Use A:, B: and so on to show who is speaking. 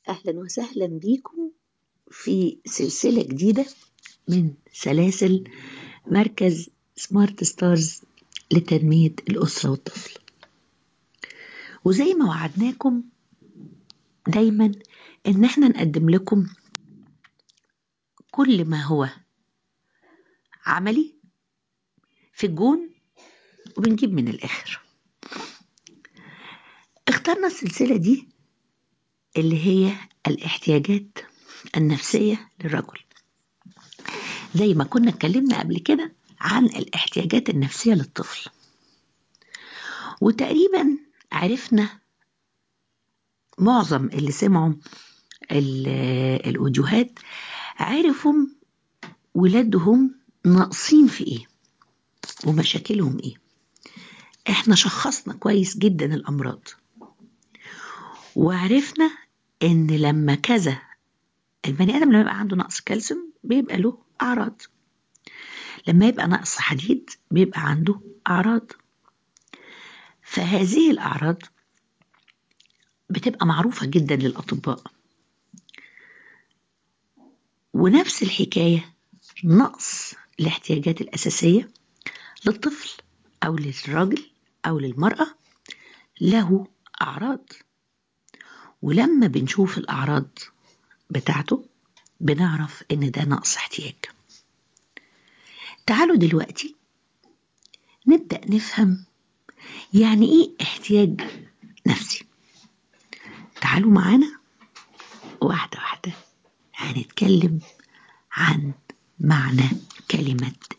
A: أهلا وسهلا بيكم في سلسلة جديدة من سلاسل مركز سمارت ستارز لتنمية الأسرة والطفل وزي ما وعدناكم دايما إن احنا نقدم لكم كل ما هو عملي في الجون وبنجيب من الآخر اخترنا السلسلة دي اللي هي الاحتياجات النفسية للرجل زي ما كنا اتكلمنا قبل كده عن الاحتياجات النفسية للطفل وتقريبا عرفنا معظم اللي سمعوا الأوديوهات عرفوا ولادهم ناقصين في ايه ومشاكلهم ايه احنا شخصنا كويس جدا الامراض وعرفنا ان لما كذا البني ادم لما يبقى عنده نقص كالسيوم بيبقى له اعراض لما يبقى نقص حديد بيبقى عنده اعراض فهذه الاعراض بتبقى معروفه جدا للاطباء ونفس الحكايه نقص الاحتياجات الاساسيه للطفل او للراجل او للمراه له اعراض ولما بنشوف الأعراض بتاعته بنعرف إن ده نقص احتياج تعالوا دلوقتي نبدأ نفهم يعني إيه احتياج نفسي تعالوا معانا واحدة واحدة هنتكلم عن معنى كلمة